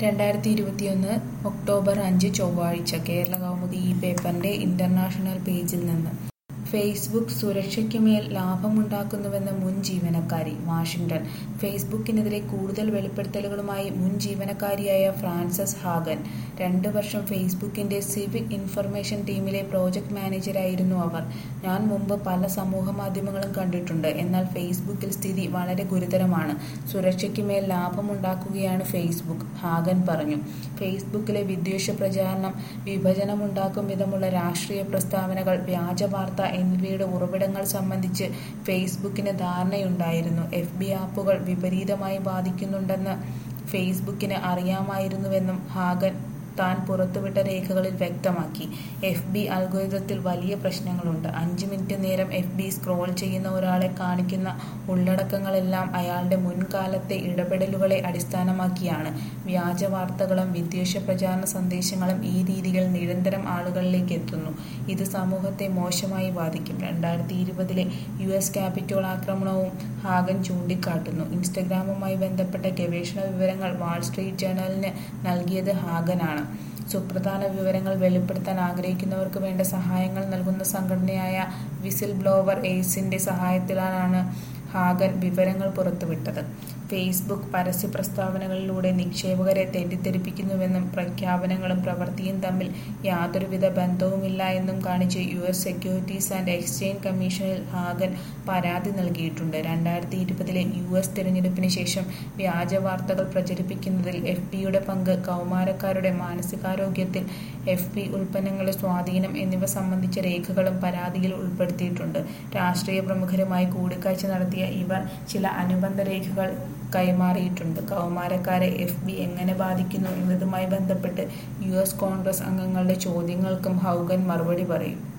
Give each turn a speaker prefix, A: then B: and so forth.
A: രണ്ടായിരത്തി ഇരുപത്തിയൊന്ന് ഒക്ടോബർ അഞ്ച് ചൊവ്വാഴ്ച കേരള കൗമുദി ഈ പേപ്പറിന്റെ ഇന്റർനാഷണൽ പേജിൽ നിന്ന് ഫേസ്ബുക്ക് സുരക്ഷയ്ക്കുമേൽ ലാഭമുണ്ടാക്കുന്നുവെന്ന് മുൻ ജീവനക്കാരി വാഷിംഗ്ടൺ ഫേസ്ബുക്കിനെതിരെ കൂടുതൽ വെളിപ്പെടുത്തലുകളുമായി മുൻ ജീവനക്കാരിയായ ഫ്രാൻസസ് ഹാഗൻ രണ്ട് വർഷം ഫേസ്ബുക്കിന്റെ സിവിക് ഇൻഫർമേഷൻ ടീമിലെ പ്രോജക്ട് മാനേജരായിരുന്നു അവർ ഞാൻ മുമ്പ് പല സമൂഹ മാധ്യമങ്ങളും കണ്ടിട്ടുണ്ട് എന്നാൽ ഫേസ്ബുക്കിൽ സ്ഥിതി വളരെ ഗുരുതരമാണ് സുരക്ഷയ്ക്കുമേൽ ലാഭമുണ്ടാക്കുകയാണ് ഫേസ്ബുക്ക് ഹാഗൻ പറഞ്ഞു ഫേസ്ബുക്കിലെ വിദ്വേഷ പ്രചാരണം വിഭജനമുണ്ടാക്കും വിധമുള്ള രാഷ്ട്രീയ പ്രസ്താവനകൾ വ്യാജ വാർത്ത എന്നിവയുടെ ഉറവിടങ്ങൾ സംബന്ധിച്ച് ഫേസ്ബുക്കിന് ധാരണയുണ്ടായിരുന്നു എഫ് ബി ആപ്പുകൾ വിപരീതമായി ബാധിക്കുന്നുണ്ടെന്ന് ഫേസ്ബുക്കിന് അറിയാമായിരുന്നുവെന്നും ഹാഗൻ താൻ പുറത്തുവിട്ട രേഖകളിൽ വ്യക്തമാക്കി എഫ് ബി അൽഗോരിതത്തിൽ വലിയ പ്രശ്നങ്ങളുണ്ട് അഞ്ച് മിനിറ്റ് നേരം എഫ് ബി സ്ക്രോൾ ചെയ്യുന്ന ഒരാളെ കാണിക്കുന്ന ഉള്ളടക്കങ്ങളെല്ലാം അയാളുടെ മുൻകാലത്തെ ഇടപെടലുകളെ അടിസ്ഥാനമാക്കിയാണ് വ്യാജ വാർത്തകളും വിദ്വേഷ പ്രചാരണ സന്ദേശങ്ങളും ഈ രീതികൾ നിരന്തരം ആളുകളിലേക്ക് എത്തുന്നു ഇത് സമൂഹത്തെ മോശമായി ബാധിക്കും രണ്ടായിരത്തി ഇരുപതിലെ യു എസ് ക്യാപിറ്റോൾ ആക്രമണവും ഹാഗൻ ചൂണ്ടിക്കാട്ടുന്നു ഇൻസ്റ്റഗ്രാമുമായി ബന്ധപ്പെട്ട ഗവേഷണ വിവരങ്ങൾ വാൾസ്ട്രീറ്റ് ജേണലിന് നൽകിയത് ഹാഗനാണ് സുപ്രധാന വിവരങ്ങൾ വെളിപ്പെടുത്താൻ ആഗ്രഹിക്കുന്നവർക്ക് വേണ്ട സഹായങ്ങൾ നൽകുന്ന സംഘടനയായ വിസിൽ ബ്ലോവർ എയ്സിന്റെ സഹായത്തിലാണ് ഹാഗൻ വിവരങ്ങൾ പുറത്തുവിട്ടത് ഫേസ്ബുക്ക് പരസ്യ പ്രസ്താവനകളിലൂടെ നിക്ഷേപകരെ തെറ്റിദ്ധരിപ്പിക്കുന്നുവെന്നും പ്രഖ്യാപനങ്ങളും പ്രവൃത്തിയും തമ്മിൽ യാതൊരുവിധ ബന്ധവുമില്ല എന്നും കാണിച്ച് U S securities and exchange കമ്മീഷനിൽ ഹാഗൻ പരാതി നൽകിയിട്ടുണ്ട് രണ്ടായിരത്തി ഇരുപതിലെ യു എസ് തിരഞ്ഞെടുപ്പിന് ശേഷം വ്യാജ വാർത്തകൾ പ്രചരിപ്പിക്കുന്നതിൽ എഫ് പിയുടെ പങ്ക് കൗമാരക്കാരുടെ മാനസികാരോഗ്യത്തിൽ എഫ് പി ഉൽപ്പന്നങ്ങളുടെ സ്വാധീനം എന്നിവ സംബന്ധിച്ച രേഖകളും പരാതിയിൽ ഉൾപ്പെടുത്തിയിട്ടുണ്ട് രാഷ്ട്രീയ പ്രമുഖരുമായി കൂടിക്കാഴ്ച നടത്തിയ ഇവർ ചില അനുബന്ധ രേഖകൾ കൈമാറിയിട്ടുണ്ട് കൗമാരക്കാരെ എഫ് ബി എങ്ങനെ ബാധിക്കുന്നു എന്നതുമായി ബന്ധപ്പെട്ട് യു എസ് കോൺഗ്രസ് അംഗങ്ങളുടെ ചോദ്യങ്ങൾക്കും ഹൗഗൻ മറുപടി പറയും